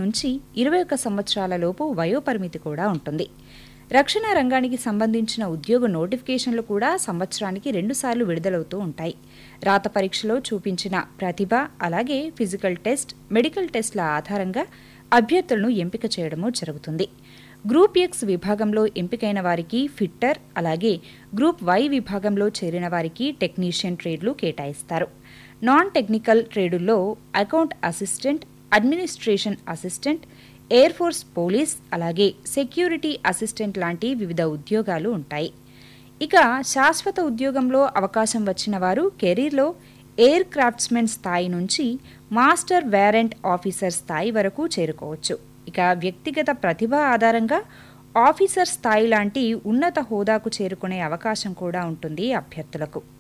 నుంచి ఇరవై ఒక్క సంవత్సరాల లోపు వయోపరిమితి కూడా ఉంటుంది రక్షణ రంగానికి సంబంధించిన ఉద్యోగ నోటిఫికేషన్లు కూడా సంవత్సరానికి రెండుసార్లు విడుదలవుతూ ఉంటాయి రాత పరీక్షలో చూపించిన ప్రతిభ అలాగే ఫిజికల్ టెస్ట్ మెడికల్ టెస్ట్ల ఆధారంగా అభ్యర్థులను ఎంపిక చేయడము జరుగుతుంది గ్రూప్ ఎక్స్ విభాగంలో ఎంపికైన వారికి ఫిట్టర్ అలాగే గ్రూప్ వై విభాగంలో చేరిన వారికి టెక్నీషియన్ ట్రేడ్లు కేటాయిస్తారు నాన్ టెక్నికల్ ట్రేడుల్లో account assistant administration assistant air force police అలాగే సెక్యూరిటీ అసిస్టెంట్ లాంటి వివిధ ఉద్యోగాలు ఉంటాయి ఇక శాశ్వత ఉద్యోగంలో అవకాశం వచ్చిన వారు కెరీర్లో ఎయిర్ క్రాఫ్ట్స్మెన్ స్థాయి నుంచి మాస్టర్ వారెంట్ ఆఫీసర్ స్థాయి వరకు చేరుకోవచ్చు ఇక వ్యక్తిగత ప్రతిభ ఆధారంగా ఆఫీసర్ స్థాయి లాంటి ఉన్నత హోదాకు చేరుకునే అవకాశం కూడా ఉంటుంది అభ్యర్థులకు